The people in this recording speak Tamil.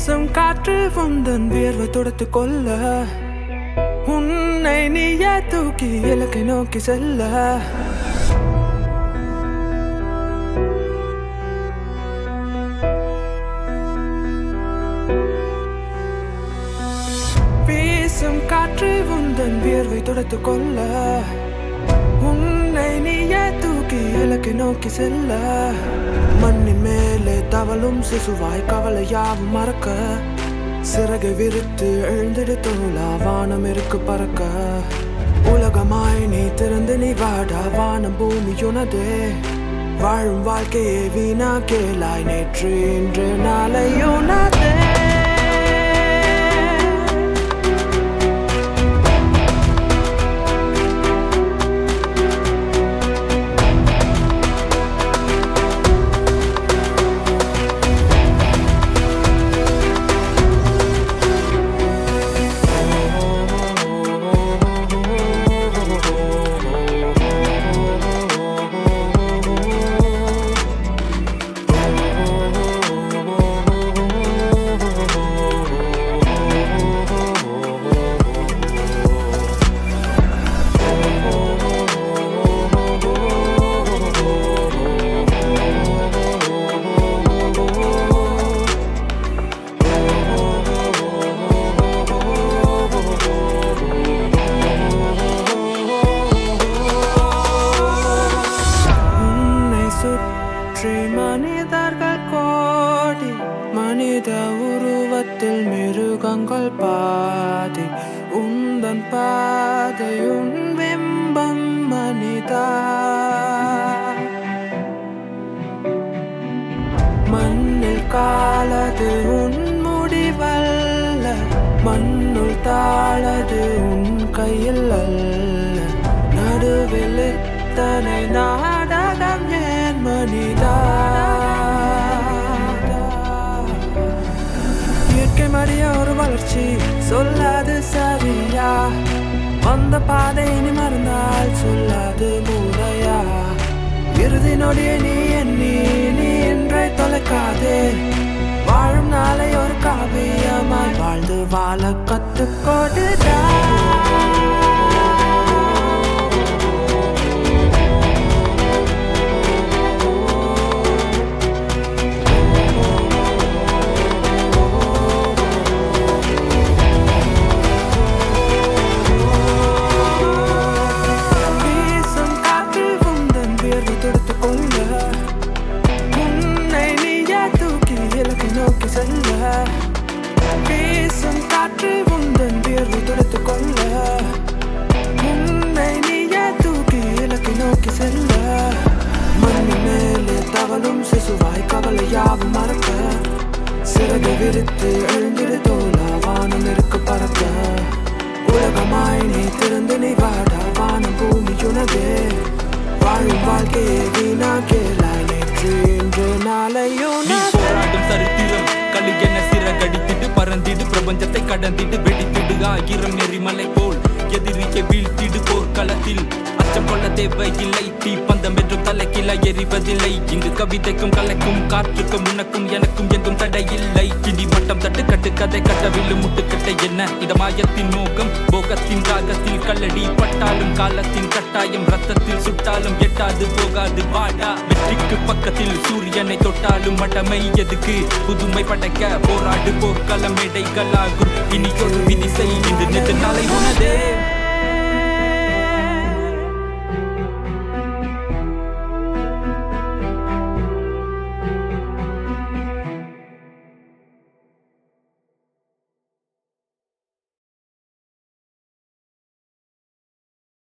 வீசும் காற்று உந்தன் வியர்வை துடைத்து கொள்ள உன்னை நீயே தூக்கி இலக்கை நோக்கி செல்ல வீசும் காற்று உந்தன் வியர்வை துடைத்து கொள்ள உன்னை நீயே தூக்கி இலக்கை நோக்கி செல்ல மண்ணின் மேலே தவளும் சிசுவாய் கவலை யாவும் மறக்க சிறகை விரித்து எழுந்திடு தோலா வானம் இருக்கு பறக்க உலகமாய் நீ திறந்து நீ வாடா வானம் பூமியுனதே வாழும் வாழ்க்கையே வீணா கேளாய் நேற்று இன்று நாளையுனதே உன்னை சுற்றி மனிதர்கள் கோடி மனித உருவத்தில் மிருகங்கள் பாதி உந்தன் பாதை உன் பிம்பம் மனிதா மண்ணில் காலது உன் முடிவல்ல மண்ணுள் தாளது உன் கையில் அல்ல நடுவில் இத்தனை நாடகம் ஏன் மனிதா இயற்கை மறிய ஒரு வளர்ச்சி சொல்லாது சரியா வந்த பாதை நீ மறந்தால் சொல்லாது முறையா இறுதி நொடியை நீ எண்ணி நீ இன்றை தொலைக்காதே வாழும் நாளை ஒரு காவியமாய் வாழ்ந்து வாழ கத்துக்கொடுடா வீசும் காற்று உந்தன் வியர்வை துடைத்துக் கொள்ள உன்னை நீயே தூக்கி இலக்கை நோக்கி செல்ல வீசும் காற்று உந்தன் வியர்வை துடைத்துக் கொள்ள உன்னை நீயே தூக்கி இலக்கை நோக்கி செல்ல மண்ணு மேலே தவளும் சிசுவாய் கவலை யாவும் மறக்க சிறகை விரித்து எழுந்திரு தோலா வானம் இருக்கு பறக்க உலகமாய் நீ திறந்து நீ வாடா வானம் பூமியுனதே வாழும் வாழ்க்கையே வீணா கேளாய் நேற்று இன்று நீ நாளையுனதே போராடும் சரித்திரம் களி என சிறகடித்திடு பறந்திடு பிரபஞ்சத்தை கடந்திடு வெடித்திடு ஆயிரம் நெறிமலை போல் எதிரியை வீழ்த்திடு போர்க்களத்தில் அச்சம் கொள்ள தேவையில்லை தீ பந்தம் என்றும் தலைக்கில எரிவதில்லை இங்கு கவிதைக்கும் கலைக்கும் காற்றுக்கும் உனக்கும் எனக்கும் எங்கும் தடையில்லை இடி மட்டம் தட்டு கட்டு கதை கட்டவில்லை முட்டுக்கட்டை என்ன இடமாயத்தின் மோகம் போகத்தின் ராகத்தில் கல்லடி பட்டாலும் காலத்தின் கட்டாயம் ரத்தத்தில் சுட்டாலும் எட்டாது போகாது வாடா வெற்றிக்கு பக்கத்தில் சூரியனை தொட்டாலும் மடமை எதுக்கு புதுமை படைக்க போராடு போர்க்களம் மேடைகளாகும் இனி ஒரு விதி செய் இந்த நெடு நாளை உனதே